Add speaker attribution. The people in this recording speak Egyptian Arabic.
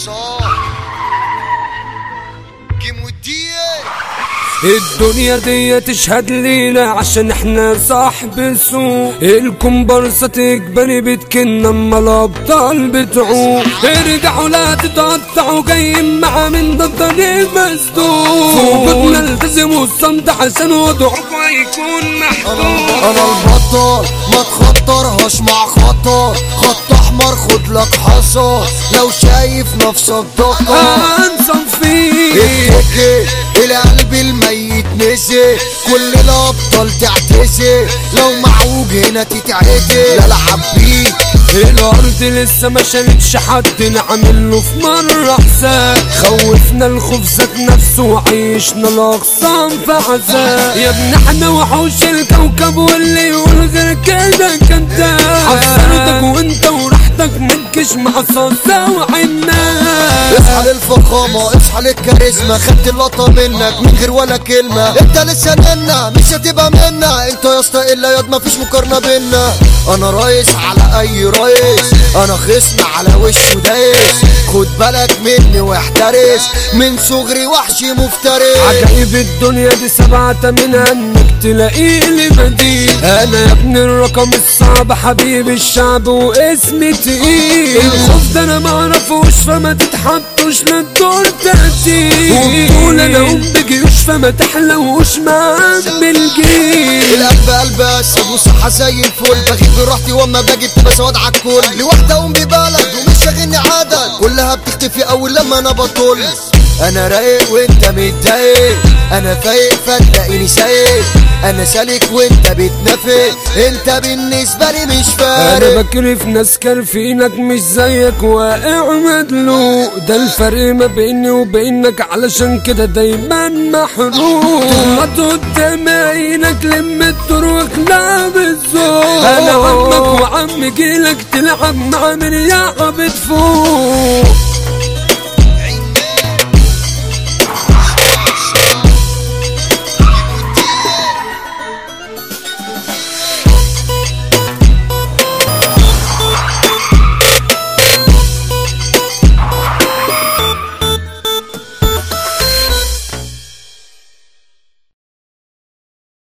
Speaker 1: عصام كيمو الدية
Speaker 2: الدنيا دي تشهد لينا عشان احنا صاحب السوق الكمبارسة تكبري بتكن اما الابطال بتعوق ارجعوا لا تتقطعوا جايين مع من ده الطريق مسدود وجودنا التزم والصمت عشان وضعكم هيكون محدود
Speaker 1: انا البطل ما تخطرهاش مع خطر خط احمر خد لك حصى لو شايف نفسك دكر
Speaker 2: هنصفيك
Speaker 1: التكي القلب الميت نسي كل الابطال تعتزي لو معوج هنا تتعدي لا العب بيك
Speaker 2: الارض لسه ما شالتش حد نعمل له في مره حساب خوفنا الخوف ذات نفسه وعيشنا الاقسام في عذاب يا ابن احنا وحوش الكوكب واللي يقول غير كده كذاب حذرتك وانت وراحتك منكش مع صوصه وعناب
Speaker 1: اصحى للفخامة اصحى للكاريزما خدت اللقطة منك من غير ولا كلمة انت لسه منا مش هتبقى منا انت يا اسطى الا ياض مفيش مقارنة بينا انا رايس على اي رايس انا خصم على وشه دايس خد بالك مني واحترس من صغري وحشي مفترس
Speaker 2: عجائب الدنيا دي سبعة منها انك تلاقي لي بديل انا يا ابن الرقم الصعب حبيب الشعب واسمي تقيل الخوف ده انا معرفوش فما تتحطوش للدور تأتي وبطول انا ام بجيوش فما تحلوش مع عم الجيل
Speaker 1: القلب قلب اسد وصحة زي الفل بغيب براحتي واما باجي بتبقى سواد على الكل لوحدة ام ببلد ومش شاغلني عدد كلها بتختفي اول لما انا بطل انا رايق وانت متضايق انا فايق فتلاقيني سايق انا سالك وانت بتنافق انت بالنسبة لي مش
Speaker 2: انا
Speaker 1: فارق
Speaker 2: بكرف ناس كارفينك مش زيك واقع مدلوق ده الفرق ما بيني وبينك علشان كده دايما محروق تغلط قدام عينك لم الدور واخلع بالذوق انا عمك وعم جيلك تلعب مع من يا بتفوق